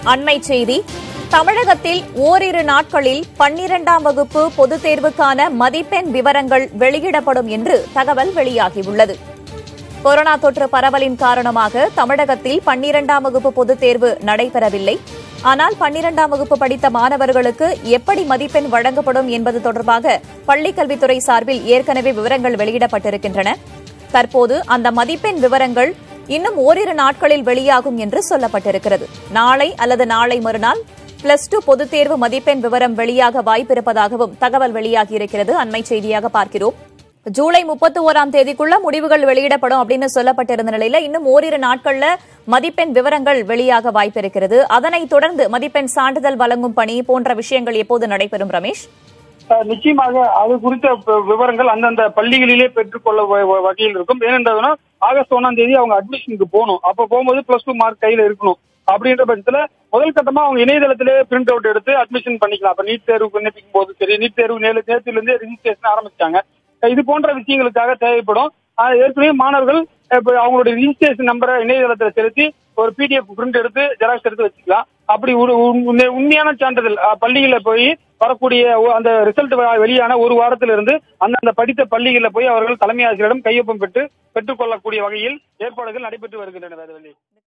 அண்மை செய்தி தமிழகத்தில் ஓரிரு நாட்களில் பன்னிரண்டாம் வகுப்பு பொதுத் தேர்வுக்கான மதிப்பெண் விவரங்கள் வெளியிடப்படும் என்று தகவல் வெளியாகியுள்ளது கொரோனா தொற்று பரவலின் காரணமாக தமிழகத்தில் பன்னிரண்டாம் வகுப்பு பொதுத் தேர்வு நடைபெறவில்லை ஆனால் பன்னிரண்டாம் வகுப்பு படித்த மாணவர்களுக்கு எப்படி மதிப்பெண் வழங்கப்படும் என்பது தொடர்பாக பள்ளிக்கல்வித்துறை சார்பில் ஏற்கனவே விவரங்கள் வெளியிடப்பட்டிருக்கின்றன தற்போது அந்த மதிப்பெண் விவரங்கள் இன்னும் ஓரிரு நாட்களில் வெளியாகும் என்று சொல்லப்பட்டிருக்கிறது நாளை அல்லது நாளை மறுநாள் பிளஸ் டூ பொதுத் தேர்வு மதிப்பெண் விவரம் வெளியாக வாய்ப்பிருப்பதாகவும் தகவல் வெளியாகியிருக்கிறது அண்மை செய்தியாக பார்க்கிறோம் ஜூலை முப்பத்தி ஓராம் தேதிக்குள்ள முடிவுகள் வெளியிடப்படும் அப்படின்னு சொல்லப்பட்டிருந்த நிலையில இன்னும் ஓரிரு நாட்கள்ல மதிப்பெண் விவரங்கள் வெளியாக வாய்ப்பிருக்கிறது அதனைத் தொடர்ந்து மதிப்பெண் சான்றிதழ் வழங்கும் பணி போன்ற விஷயங்கள் எப்போது நடைபெறும் ரமேஷ் அஹ் நிச்சயமாக அது குறித்த ப- விவரங்கள் அந்தந்த பள்ளிகளிலே பெற்றுக்கொள்ள வ- வ- வகையில் இருக்கும் ஏனென்றதுனா ஆகஸ்ட் ஒன்னாம் தேதி அவங்க அட்மிஷனுக்கு போகணும் அப்ப போகும்போது பிளஸ் டூ மார்க் கையில இருக்கணும் அப்படின்ற பட்சத்துல முதல் கட்டமா அவங்க இணையதளத்திலே பிரிண்ட் அவுட் எடுத்து அட்மிஷன் பண்ணிக்கலாம் அப்ப நீட் தேர்வு விண்ணப்பிக்கும் போது சரி நீட் தேர்வு நேற்று நேரத்துல இருந்தே ரிஜிஸ்ட்ரேஷன் ஆரம்பிச்சாங்க இது போன்ற விஷயங்களுக்காக தேவைப்படும் ஆஹ் ஏற்கனவே மாணவர்கள் இப்ப அவங்களுடைய ரிஜிஸ்ட்ரேஷன் நம்பரை இணையதளத்துல செலுத்தி ஒரு பிடிஎஃப் பிரிண்ட் எடுத்து ஜெராக்ஸ் எடுத்து வச்சுக்கலாம் அப்படி ஒரு உண்மை- உண்மையான சான்றிதழ் அஹ், பள்ளியில போய் வரக்கூடிய ஒ- அந்த ரிசல்ட் வெளியான ஒரு வாரத்துல இருந்து அந்தந்த படித்த பள்ளிகளில போய் அவர்கள் தலைமை ஆசிரியரிடம் கையொப்பம் பெற்று பெற்றுக்கொள்ளக்கூடிய வகையில் ஏற்பாடுகள் நடைபெற்று வருகின்றன வேதவல்லி